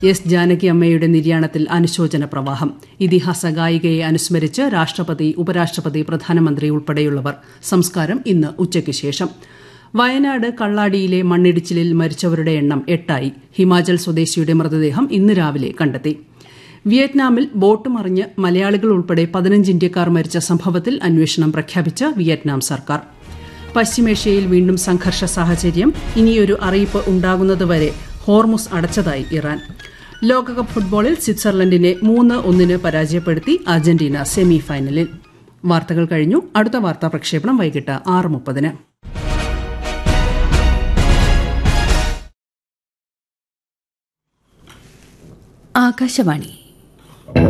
S Janaki അമ്മയുടെ നിര്യാണത്തിൽ അനുശോചന പ്രവാഹം ഇതിഹാസ ഗായികയെ അനുസ്മരിച്ച് രാഷ്ട്രപതി ഉപരാഷ്ട്രപതി പ്രധാനമന്ത്രി ഉൾപ്പെടെയുള്ളവർ സംസ്കാരം ഇന്ന് ഉച്ചയ്ക്ക് ശേഷം വയനാട് കള്ളാടിയിലെ മണ്ണിടിച്ചിലിൽ മരിച്ചവരുടെ എണ്ണം എട്ടായി ഹിമാചൽ സ്വദേശിയുടെ മൃതദേഹം ഇന്ന് രാവിലെ കണ്ടെത്തി വിയറ്റ്നാമിൽ ബോട്ട് മറിഞ്ഞ് മലയാളികൾ ഉൾപ്പെടെ പതിനഞ്ച് ഇന്ത്യക്കാർ മരിച്ച സംഭവത്തിൽ അന്വേഷണം പ്രഖ്യാപിച്ച വിയറ്റ്നാം സർക്കാർ പശ്ചിമേഷ്യയിൽ വീണ്ടും സംഘർഷ സാഹചര്യം ഇനിയൊരു അറിയിപ്പ് ഉണ്ടാകുന്നതുവരെ ഹോർമുസ് അടച്ചതായി ഇറാൻ ലോകകപ്പ് ഫുട്ബോളിൽ സ്വിറ്റ്സർലൻഡിനെ മൂന്ന് ഒന്നിന് പരാജയപ്പെടുത്തി അർജന്റീന സെമി ഫൈനലിൽ വാർത്തകൾ കഴിഞ്ഞു അടുത്ത വാർത്താ പ്രക്ഷേപണം വൈകിട്ട് ആറ് മുപ്പതിന് ആകാശവാണി